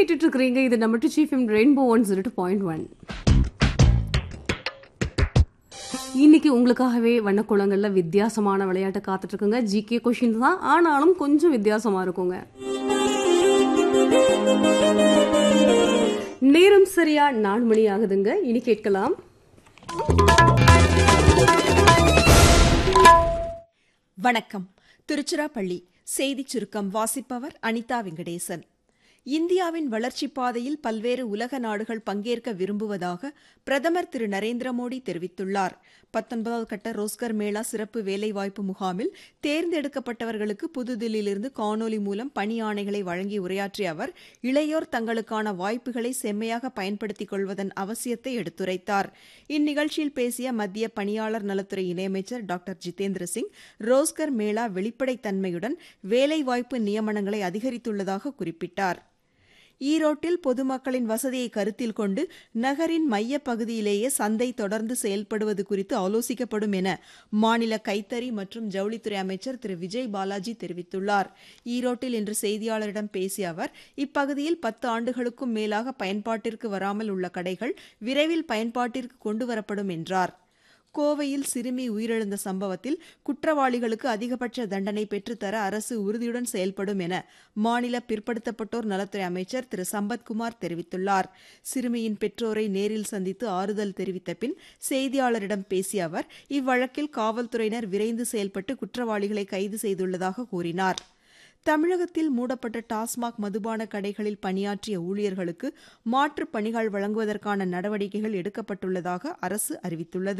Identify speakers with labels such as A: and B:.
A: கேட்டுட்டு இருக்கிறீங்க இது நம்ம டு சீஃப் எம் rainbow one zero two point one இன்னைக்கு உங்களுக்காகவே வண்ணக்குளங்கள்ல வித்தியாசமான விளையாட்டு காத்துட்டு இருக்குங்க ஜிகே கொஷின் தான் ஆனாலும் கொஞ்சம் வித்தியாசமா இருக்குங்க நேரம் சரியா நாலு மணி ஆகுதுங்க இனி கேட்கலாம்
B: வணக்கம் திருச்சிராப்பள்ளி செய்திச் சுருக்கம் வாசிப்பவர் அனிதா வெங்கடேசன் இந்தியாவின் வளர்ச்சிப் பாதையில் பல்வேறு உலக நாடுகள் பங்கேற்க விரும்புவதாக பிரதமர் திரு நரேந்திர மோடி தெரிவித்துள்ளார் பத்தொன்பதாவது கட்ட ரோஸ்கர் மேளா சிறப்பு வேலைவாய்ப்பு முகாமில் தேர்ந்தெடுக்கப்பட்டவர்களுக்கு புதுதில்லியிலிருந்து காணொலி மூலம் பணி ஆணைகளை வழங்கி உரையாற்றிய அவர் இளையோர் தங்களுக்கான வாய்ப்புகளை செம்மையாக பயன்படுத்திக் கொள்வதன் அவசியத்தை எடுத்துரைத்தார் இந்நிகழ்ச்சியில் பேசிய மத்திய பணியாளர் நலத்துறை இணையமைச்சர் டாக்டர் ஜிதேந்திர சிங் ரோஸ்கர் மேளா வெளிப்படைத்தன்மையுடன் வேலைவாய்ப்பு நியமனங்களை அதிகரித்துள்ளதாக குறிப்பிட்டார் ஈரோட்டில் பொதுமக்களின் வசதியை கருத்தில் கொண்டு நகரின் மையப் பகுதியிலேயே சந்தை தொடர்ந்து செயல்படுவது குறித்து ஆலோசிக்கப்படும் என மாநில கைத்தறி மற்றும் ஜவுளித்துறை அமைச்சர் திரு விஜய் பாலாஜி தெரிவித்துள்ளார் ஈரோட்டில் இன்று செய்தியாளரிடம் பேசிய அவர் இப்பகுதியில் பத்து ஆண்டுகளுக்கும் மேலாக பயன்பாட்டிற்கு வராமல் உள்ள கடைகள் விரைவில் பயன்பாட்டிற்கு கொண்டுவரப்படும் என்றார் கோவையில் சிறுமி உயிரிழந்த சம்பவத்தில் குற்றவாளிகளுக்கு அதிகபட்ச தண்டனை பெற்றுத்தர அரசு உறுதியுடன் செயல்படும் என மாநில பிற்படுத்தப்பட்டோர் நலத்துறை அமைச்சர் திரு சம்பத்குமார் தெரிவித்துள்ளார் சிறுமியின் பெற்றோரை நேரில் சந்தித்து ஆறுதல் தெரிவித்த பின் செய்தியாளரிடம் பேசிய அவர் இவ்வழக்கில் காவல்துறையினர் விரைந்து செயல்பட்டு குற்றவாளிகளை கைது செய்துள்ளதாக கூறினார் தமிழகத்தில் மூடப்பட்ட டாஸ்மாக் மதுபான கடைகளில் பணியாற்றிய ஊழியர்களுக்கு மாற்றுப் பணிகள் வழங்குவதற்கான நடவடிக்கைகள் எடுக்கப்பட்டுள்ளதாக அரசு அறிவித்துள்ளது